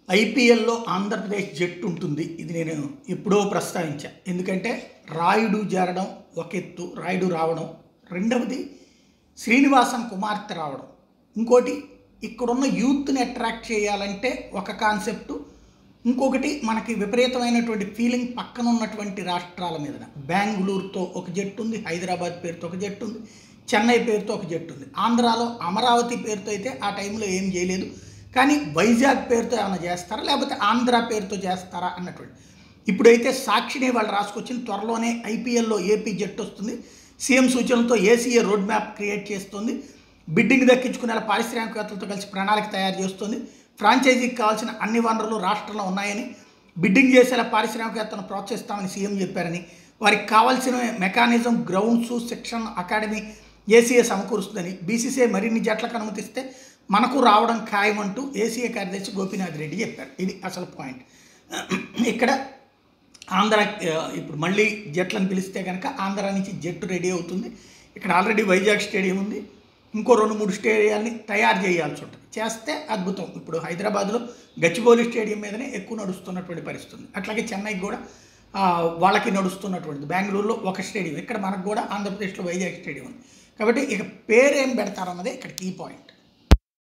ఐపీఎల్లో ఆంధ్రప్రదేశ్ జట్టు ఉంటుంది ఇది నేను ఎప్పుడో ప్రస్తావించా ఎందుకంటే రాయుడు చేరడం ఒక ఎత్తు రాయుడు రావడం రెండవది శ్రీనివాసన్ కుమార్తె రావడం ఇంకోటి ఇక్కడున్న యూత్ని అట్రాక్ట్ చేయాలంటే ఒక కాన్సెప్టు ఇంకొకటి మనకి విపరీతమైనటువంటి ఫీలింగ్ పక్కన ఉన్నటువంటి రాష్ట్రాల మీద బెంగళూరుతో ఒక జట్టు ఉంది హైదరాబాద్ పేరుతో ఒక జట్టు ఉంది చెన్నై పేరుతో ఒక జట్టు ఉంది ఆంధ్రాలో అమరావతి పేరుతో అయితే ఆ టైంలో ఏం చేయలేదు కానీ వైజాగ్ పేరుతో ఏమైనా చేస్తారా లేకపోతే ఆంధ్ర పేరుతో చేస్తారా అన్నటువంటి ఇప్పుడైతే సాక్షిని వాళ్ళు రాసుకొచ్చింది త్వరలోనే ఐపీఎల్లో ఏపీ జట్టు వస్తుంది సీఎం సూచనలతో ఏసీఏ రోడ్ మ్యాప్ క్రియేట్ చేస్తుంది బిడ్డింగ్ దక్కించుకునేలా పారిశ్రామికవేత్తలతో కలిసి ప్రణాళిక తయారు చేస్తుంది ఫ్రాంచైజీకి కావాల్సిన అన్ని వనరులు రాష్ట్రంలో ఉన్నాయని బిడ్డింగ్ చేసేలా పారిశ్రామికవేత్తలను ప్రోత్సహిస్తామని సీఎం చెప్పారని వారికి కావాల్సిన మెకానిజం గ్రౌండ్స్ శిక్షణ అకాడమీ ఏసీఏ సమకూరుస్తుందని బీసీసీఐ మరిన్ని జట్లకు అనుమతిస్తే మనకు రావడం ఖాయమంటూ ఏసీఏ కార్యదర్శి గోపీనాథ్ రెడ్డి చెప్పారు ఇది అసలు పాయింట్ ఇక్కడ ఆంధ్ర ఆ, ఇప్పుడు మళ్ళీ జట్లను పిలిస్తే కనుక ఆంధ్ర నుంచి జట్టు రెడీ అవుతుంది ఇక్కడ ఆల్రెడీ వైజాగ్ స్టేడియం ఉంది ఇంకో రెండు మూడు స్టేడియాల్ని తయారు చేయాల్సి ఉంటుంది చేస్తే అద్భుతం ఇప్పుడు హైదరాబాద్లో గచ్చిబౌలి స్టేడియం మీదనే ఎక్కువ నడుస్తున్నటువంటి పరిస్థితి ఉంది అట్లాగే చెన్నైకి కూడా ఆ, వాళ్ళకి నడుస్తున్నటువంటిది బెంగళూరులో ఒక స్టేడియం ఇక్కడ మనకు కూడా ఆంధ్రప్రదేశ్లో వైజాగ్ స్టేడియం ఉంది కాబట్టి ఇక పేరేం పెడతారన్నదే ఇక్కడ కీ పాయింట్